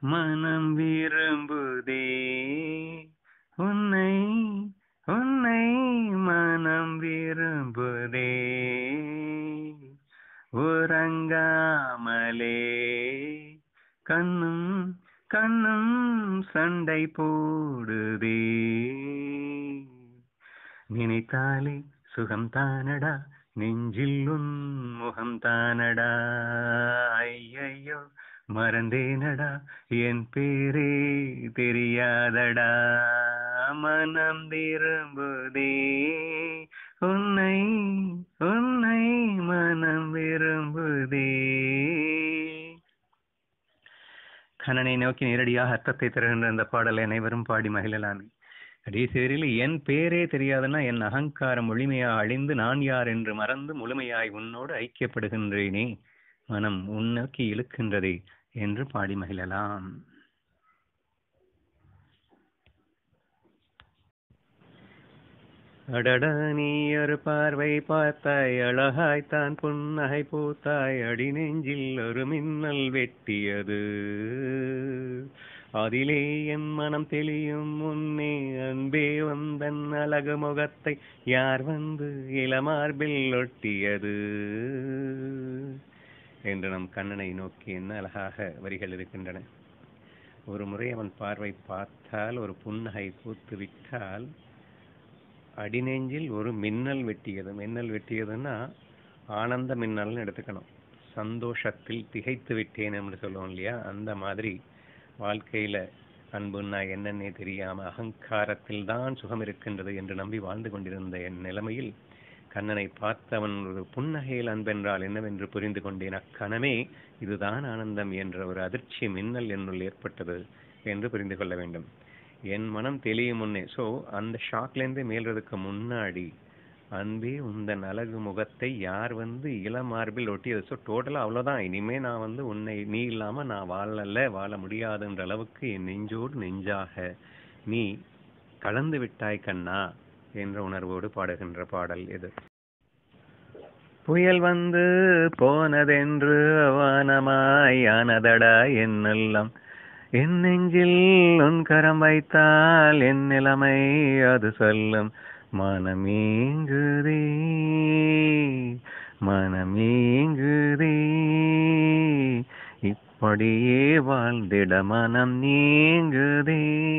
மனம் விரும்புதே உன்னை உன்னை மனம் விரும்புதே உறங்காமலே கண்ணும் கண்ணும் சண்டை போடுதே நினைத்தாலே சுகம் தானடா நெஞ்சில் உன் முகம் தானடா ஐயையோ மறந்தேனடா என் பேரே தெரியாதடா மனம் விரும்புதே உன்னை உன்னை மனம் விரும்புதே கண்ணனை நோக்கி நேரடியாக அர்த்தத்தை தருகின்ற அந்த பாடலை அனைவரும் பாடி மகிழலாமே கடைசேரில் என் பேரே தெரியாதுன்னா என் அகங்காரம் முழுமையா அழிந்து நான் யார் என்று மறந்து முழுமையாய் உன்னோடு ஐக்கியப்படுகின்றேனே மனம் உன்னோக்கி இழுக்கின்றதே என்று பாடி மகிழலாம் அடடா நீ ஒரு பார்வை பார்த்தாய் அழகாய் தான் புன்னகை பூத்தாய் அடி நெஞ்சில் ஒரு மின்னல் வெட்டியது அதிலே என் மனம் தெளியும் முன்னே அன்பே வந்தன் அழகு முகத்தை யார் வந்து இளமார்பில் ஒட்டியது என்று நம் கண்ணனை நோக்கி என்ன அழகாக வரிகள் இருக்கின்றன ஒரு முறை அவன் பார்வை பார்த்தால் ஒரு புன்னகை பூத்து விட்டால் அடிநெஞ்சில் ஒரு மின்னல் வெட்டியது மின்னல் வெட்டியதுன்னா ஆனந்த மின்னல்னு எடுத்துக்கணும் சந்தோஷத்தில் திகைத்து விட்டேன் என்று சொல்லுவோம் இல்லையா அந்த மாதிரி வாழ்க்கையில அன்புன்னா என்னன்னே தெரியாம அகங்காரத்தில் தான் சுகம் இருக்கின்றது என்று நம்பி வாழ்ந்து கொண்டிருந்த என் நிலைமையில் கண்ணனை பார்த்தவன் ஒரு புன்னகையில் அன்பென்றால் என்னவென்று புரிந்து கொண்டேன் அக்கணமே இதுதான் ஆனந்தம் என்ற ஒரு அதிர்ச்சி மின்னல் என்னுள் ஏற்பட்டது என்று புரிந்து கொள்ள வேண்டும் என் மனம் தெளியும் முன்னே ஸோ அந்த ஷாக்லேருந்து மேல்றதுக்கு முன்னாடி அன்பே உந்தன் அழகு முகத்தை யார் வந்து இளமார்பில் ஒட்டியது ஸோ டோட்டலாக அவ்வளோதான் இனிமே நான் வந்து உன்னை நீ இல்லாமல் நான் வாழல வாழ முடியாதுன்ற அளவுக்கு என் நெஞ்சோடு நெஞ்சாக நீ கலந்து விட்டாய் கண்ணா என்ற உணர்வோடு பாடுகின்ற பாடல் இது புயல் வந்து போனதென்று வானமாய் ஆனதடா என்னெல்லாம் என் நெஞ்சில் உன் கரம் வைத்தால் என் நிலைமை அது சொல்லும் மனமேங்குதே மனமேங்குதே இப்படியே வாழ்ந்திட மனம் நீங்குதே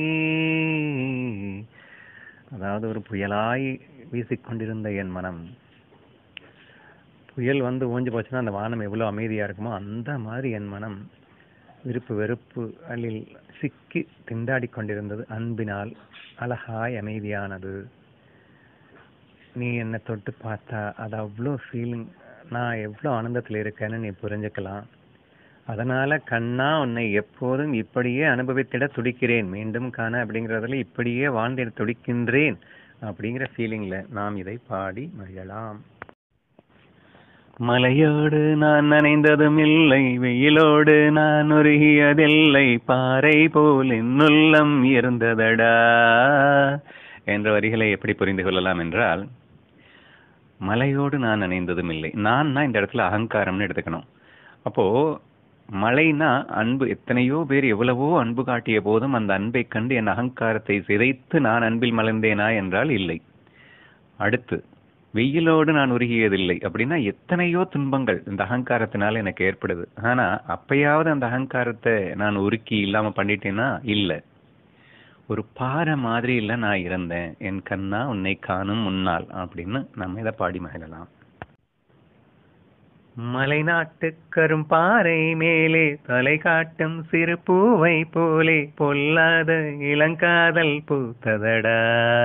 அதாவது ஒரு புயலாய் வீசிக்கொண்டிருந்த என் மனம் புயல் வந்து ஓஞ்சு போச்சுன்னா அந்த வானம் எவ்வளவு அமைதியா இருக்குமோ அந்த மாதிரி என் மனம் விருப்பு வெறுப்பு அலில் சிக்கி திண்டாடி கொண்டிருந்தது அன்பினால் அழகாய் அமைதியானது நீ என்னை தொட்டு பார்த்தா அது அவ்வளோ ஃபீலிங் நான் எவ்வளோ ஆனந்தத்தில் இருக்கேன்னு நீ புரிஞ்சுக்கலாம் அதனால கண்ணா உன்னை எப்போதும் இப்படியே அனுபவித்திட துடிக்கிறேன் மீண்டும் காண அப்படிங்கிறதுல இப்படியே வாழ்ந்திட துடிக்கின்றேன் அப்படிங்கிற ஃபீலிங்ல நாம் இதை பாடி மகிழலாம் மலையோடு நான் நனைந்ததும் இல்லை வெயிலோடு நான் உருகியதில்லை பாறை போல் என்னுள்ளம் இருந்ததடா என்ற வரிகளை எப்படி புரிந்து கொள்ளலாம் என்றால் மலையோடு நான் நனைந்ததும் இல்லை நான்னா இந்த இடத்துல அகங்காரம்னு எடுத்துக்கணும் அப்போ மழைனா அன்பு எத்தனையோ பேர் எவ்வளவோ அன்பு காட்டிய போதும் அந்த அன்பை கண்டு என் அகங்காரத்தை சிதைத்து நான் அன்பில் மலர்ந்தேனா என்றால் இல்லை அடுத்து வெயிலோடு நான் உருகியதில்லை அப்படின்னா எத்தனையோ துன்பங்கள் இந்த அகங்காரத்தினால எனக்கு ஏற்படுது ஆனா அப்பயாவது அந்த அகங்காரத்தை நான் உருக்கி இல்லாம பண்ணிட்டேன்னா இல்ல ஒரு பாறை மாதிரி இல்ல நான் இருந்தேன் என் கண்ணா உன்னை காணும் முன்னால் அப்படின்னு நம்ம இதை பாடி மகிழலாம் மலைநாட்டு கரும்பாறை மேலே தலை காட்டும் சிறு பூவை போலே பொல்லாத இளங்காதல் பூத்ததடா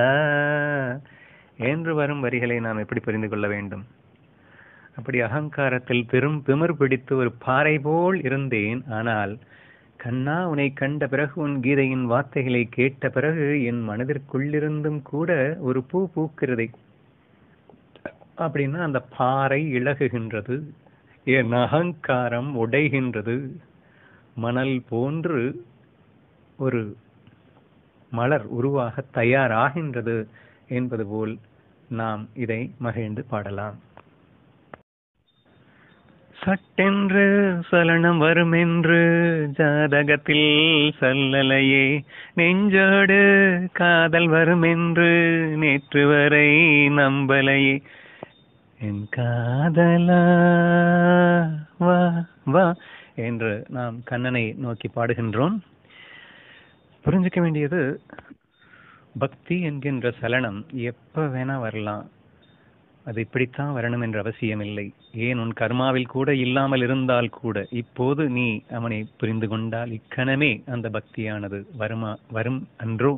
என்று வரும் வரிகளை நாம் எப்படி புரிந்து கொள்ள வேண்டும் அப்படி அகங்காரத்தில் பெரும் திமிர் பிடித்து ஒரு பாறை போல் இருந்தேன் ஆனால் கண்ணா உன்னை கண்ட பிறகு உன் கீதையின் வார்த்தைகளை கேட்ட பிறகு என் மனதிற்குள்ளிருந்தும் கூட ஒரு பூ பூக்கிறது அப்படின்னா அந்த பாறை இழகுகின்றது என் அகங்காரம் உடைகின்றது மணல் போன்று ஒரு மலர் உருவாக தயாராகின்றது என்பது போல் நாம் இதை மகிழ்ந்து பாடலாம் சட்டென்று சலனம் வருமென்று ஜாதகத்தில் சொல்லலையே நெஞ்சோடு காதல் வருமென்று நேற்று வரை நம்பலையே என் காதலா வா வா என்று நாம் கண்ணனை நோக்கி பாடுகின்றோம் புரிஞ்சுக்க வேண்டியது பக்தி என்கின்ற சலனம் எப்ப வேணா வரலாம் அது இப்படித்தான் வரணும் என்ற அவசியமில்லை ஏன் உன் கர்மாவில் கூட இல்லாமல் இருந்தால் கூட இப்போது நீ அவனை புரிந்து கொண்டால் இக்கணமே அந்த பக்தியானது வருமா வரும் அன்றோ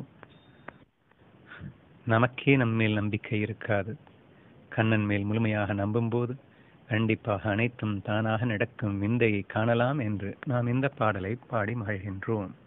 நமக்கே நம்மேல் நம்பிக்கை இருக்காது கண்ணன் மேல் முழுமையாக நம்பும்போது கண்டிப்பாக அனைத்தும் தானாக நடக்கும் விந்தையை காணலாம் என்று நாம் இந்த பாடலை பாடி மகிழ்கின்றோம்